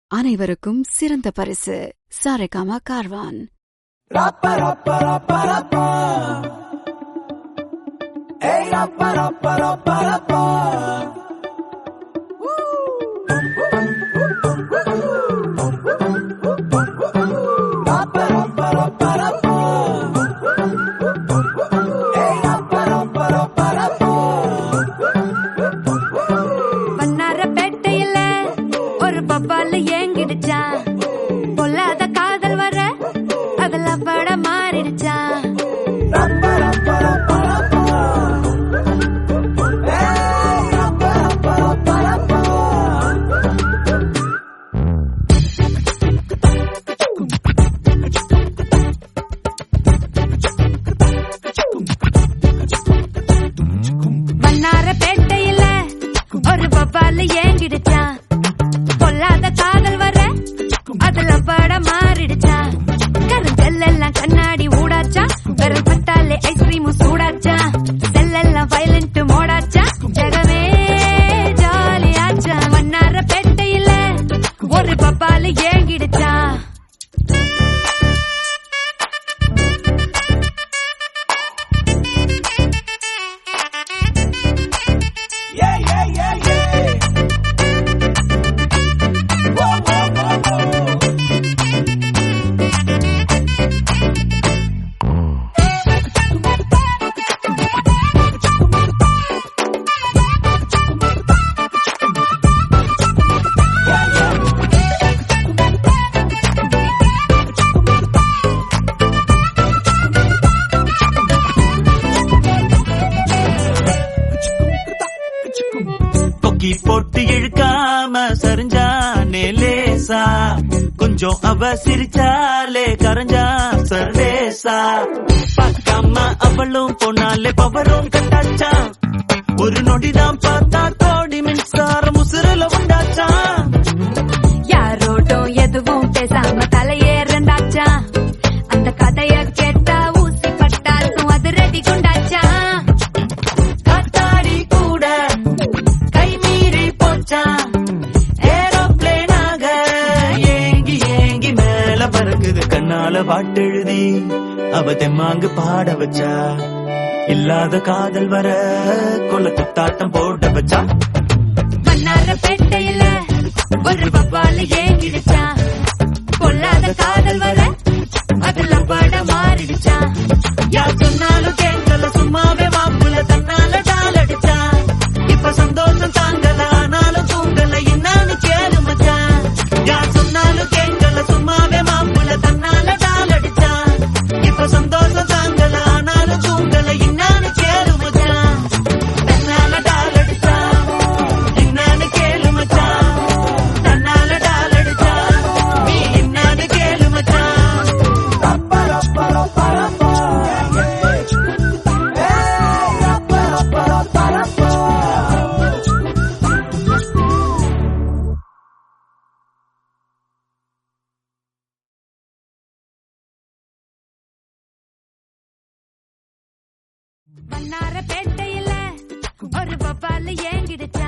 அனைவருக்கும் சிறந்த பரிசு Saregama Carvaan Rappa, rappa, rappa, rappa. Hey, rappa, rappa, rappa, rappa. Rappa, rappa, rappa, rappa. Hey, rappa, rappa, rappa, rappa. வண்ணாரப்பேட்டையில ஒரு பப்பால ஏங்கிடுச்சா பொல்லாத காதல் வர அதுல பட மாறிடுச்சா Rappa, rappa, rappa, rappa. Hey, rappa, rappa, rappa, rappa. வண்ணாரப்பேட்டையில ஒரு பப்பால ஏங்கிடுச்சா பொல்லாத காதல் வர அதுல பட மாறிடுச்சா கருங்கல்லாம் கண்ணாடி ஊடாச்சா விரல் பட்டாலே ஐஸ்கிரீம் சூடாச்சா செல்லெல்லாம் வயலண்ட் மோடாச்சா ஜகமே ஜாலியாச்சா வண்ணாரப்பேட்டையில ஒரு பப்பால ஏங்கிடுச்சா Yeah, yeah, yeah, yeah. Whoa, whoa, whoa, whoa. கொக்கி போட்டு இழுக்காம சரிஞ்சானே லேசா கொஞ்சம் அவ சிரிச்சாலே கரைஞ்சா சர்வேசா பார்க்காம அவளும் போனாலே பவரும் கட்டாச்சா ஒரு நொடிதான் பார்த்தா கோடி மின்சாரம் உசுரல உண்டாச்சா யாரோடும் எதுவும் பேசாம தலையேறந்தாச்சா அந்த கதைய கேட்டா ஊசி பட்டாலும் அது ரெடி குண்டாச்சா காத்தாடி கூட கை மீறி போச்சா ஏரோப்ளேனாக ஏங்கி ஏங்கி மேல பறக்குது கண்ணால பாட்டெழுதி அவ தெம்மாங்கு பாட வச்சா இல்லாத காதல் வர கொல்ல குத்தாட்டம் போட வச்சா மன்னார பேட்டையில ஒரு பப்பால ஏங்கிடுச்சா பொல்லாத காதல் வர அதுல பட மாறிடுச்சா யார் சொன்னாலும் கேட்கல சும்மாவே மாப்புல தன்னால டால் அடிச்சா இப்ப சந்தோஷம் தாங்கல ஆனாலும் தூங்கல என்னன்னு கேளு மச்சான் யார் சொன்னாலும் கேட்கல சும்மாவே மாப்புல தன்னால டால் அடிச்சா இப்ப சந்தோஷம் தாங்கல ஆனாலும் தூங்கல என்னன்னு கேளு மச்சான் தன்னால டால் அடிச்சா என்னன்னு கேளு மச்சான் தன்னால டால் அடிச்சா நீ என்னன்னு கேளு மச்சான் Rappa, rappa, rappa, rappa. Hey, rappa, rappa, rappa, rappa. மன்னார பேட்டையில ஒரு பப்பால ஏங்கிடுச்சா